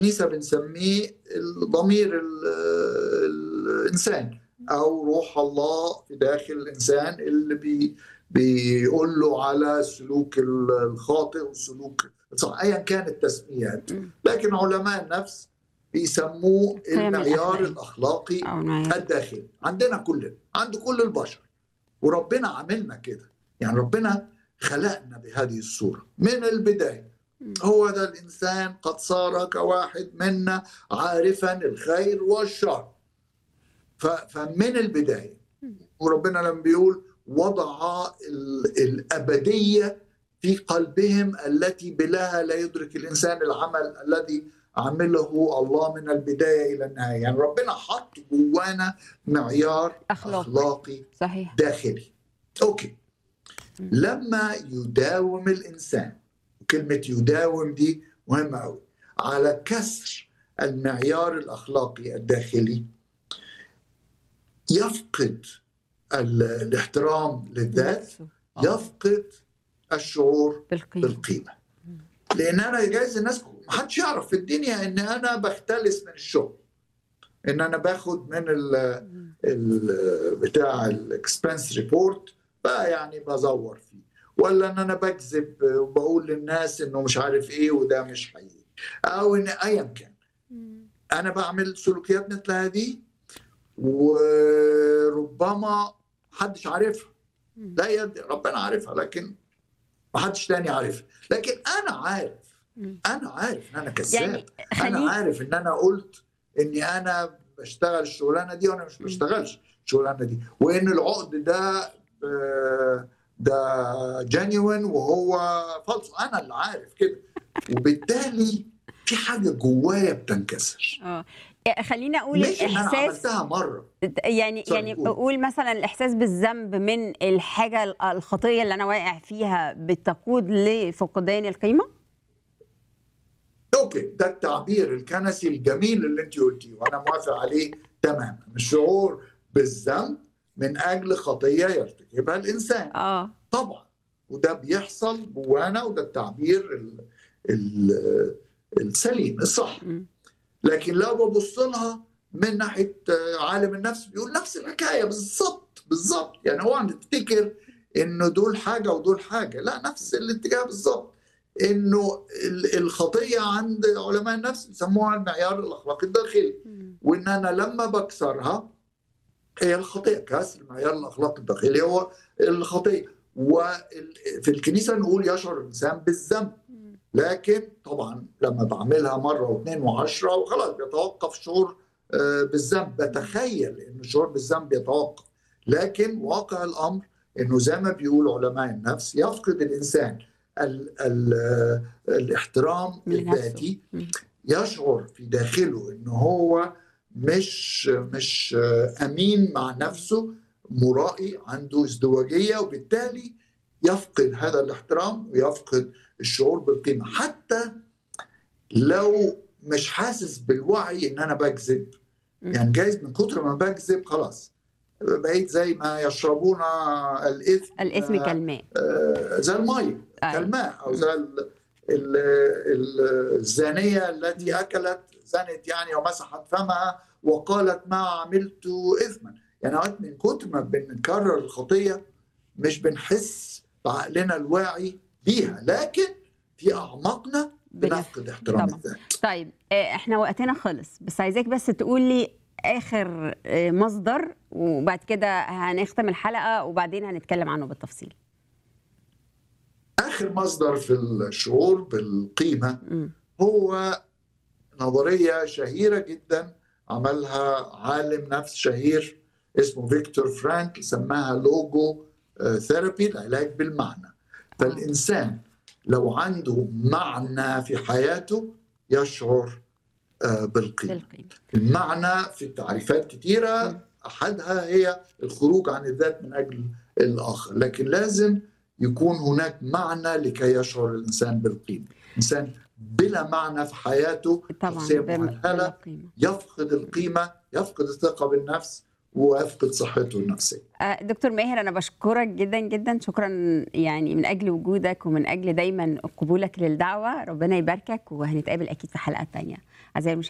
الكنيسة بنسميه الضمير ال- الإنسان أو روح الله في داخل الإنسان اللي بي بيقول له على السلوك الخاطئ والسلوك الصح أيا كانت التسميات مم. لكن علماء النفس بيسموه القيم المعيار الأخلاقية. الأخلاقي أو المعيار الداخلي عندنا كلنا عند كل البشر وربنا عاملنا كده يعني ربنا خلقنا بهذه الصورة من البداية مم. هو ده الإنسان قد صار كواحد منا عارفا الخير والشر ف- فمن البداية وربنا لما بيقول وضع ال- الأبدية في قلبهم التي بلاها لا يدرك الإنسان العمل الذي عمله الله من البداية إلى النهاية يعني ربنا حط جوانا معيار أخلاق. أخلاقي صحيح داخلي اوكي مم. لما يداوم الانسان كلمه يداوم دي مهمه قوي على كسر المعيار الاخلاقي الداخلي يفقد ال- الاحترام للذات نفسه. آه. يفقد الشعور بالقيمة بالقيمه لان انا جايز الناس ما حدش يعرف في الدنيا ان انا بختلس من الشغل ان انا باخد من ال مم. ال- بتاع الاكسبنس ريبورت بقى يعني بزور فيه ولا ان انا بكذب وبقول للناس انه مش عارف ايه وده مش حقيقي او ان ايا كان مم. انا بعمل سلوكيات مثل هذه وربما محدش عارفها مم. لا يد ربنا عارفها لكن محدش تاني عارفها لكن انا عارف مم. انا عارف ان انا كذاب يعني انا خليك عارف ان انا قلت اني انا بشتغل الشغلانه دي وانا مش م. بشتغلش الشغلانه دي وان العقد ده آه، ده جينيوين وهو فالص انا اللي عارف كده وبالتالي في حاجه جوايا بتنكسر اه خليني اقول مش ان انا الاحساس عملتها مره يعني سوري، يعني قول. اقول مثلا الاحساس بالذنب من الحاجه ال- الخطيه اللي انا واقع فيها بتقود لفقدان القيمه اوكي ده التعبير الكنسي الجميل اللي انت قلتيه وانا موافق عليه تماما الشعور بالذنب من اجل خطيه يرتكبها الانسان اه طبعا وده بيحصل جوانا وده التعبير ال ال السليم الصح مم. لكن لو ببص لها من ناحيه آه، عالم النفس بيقول نفس الحكايه بالظبط بالظبط يعني هو نفتكر انه دول حاجه ودول حاجه لا نفس الاتجاه بالظبط انه ال- الخطيه عند علماء النفس بيسموها المعيار الاخلاقي الداخلي مم. وان انا لما بكسرها هي الخطيه كسر المعيار الاخلاقي الداخلي هو الخطيه وفي الكنيسه نقول يشعر الانسان بالذنب مم. لكن طبعا لما بعملها مره واثنين وعشره وخلاص بيتوقف شعور آه، بالذنب بتخيل ان الشعور بالذنب يتوقف لكن واقع الامر انه زي ما بيقول علماء النفس يفقد الانسان ال ال الاحترام لنفسه. الذاتي مم. يشعر في داخله ان هو مش مش آه، امين مع نفسه مرائي عنده ازدواجيه وبالتالي يفقد هذا الاحترام ويفقد الشعور بالقيمه حتى لو مش حاسس بالوعي ان انا بكذب مم. يعني جايز من كتر ما بكذب خلاص بقيت زي ما يشربون الاثم الاسم آه، كالماء آه، زي المي أيوة. كالماء او زي ال- ال- ال- الزانيه التي اكلت زنت يعني ومسحت فمها وقالت ما عملت اثما يعني اوقات من كتر ما بنكرر الخطيه مش بنحس بعقلنا الواعي بيها لكن في اعماقنا بنف- بنفقد احترام طبعا. الذات طيب آه، احنا وقتنا خلص بس عايزاك بس تقول لي اخر آه، مصدر وبعد كده هنختم الحلقه وبعدين هنتكلم عنه بالتفصيل اخر مصدر في الشعور بالقيمه مم. هو نظريه شهيره جدا عملها عالم نفس شهير اسمه فيكتور فرانك سماها لوجو آه، ثيرابي العلاج بالمعنى فالانسان لو عنده معنى في حياته يشعر آه، بالقيمه بالقيمه المعنى في تعريفات م. كثيره احدها هي الخروج عن الذات من اجل الاخر لكن لازم يكون هناك معنى لكي يشعر الانسان بالقيمه انسان بلا معنى في حياته طبعا شخصيه بم- مهلهله بلا قيمه يفقد القيمه يفقد الثقه بالنفس ويفقد صحته النفسيه آه، دكتور ماهر انا بشكرك جدا جدا شكرا يعني من اجل وجودك ومن اجل دايما قبولك للدعوه ربنا يباركك وهنتقابل اكيد في حلقات تانية اعزائي المشاهدين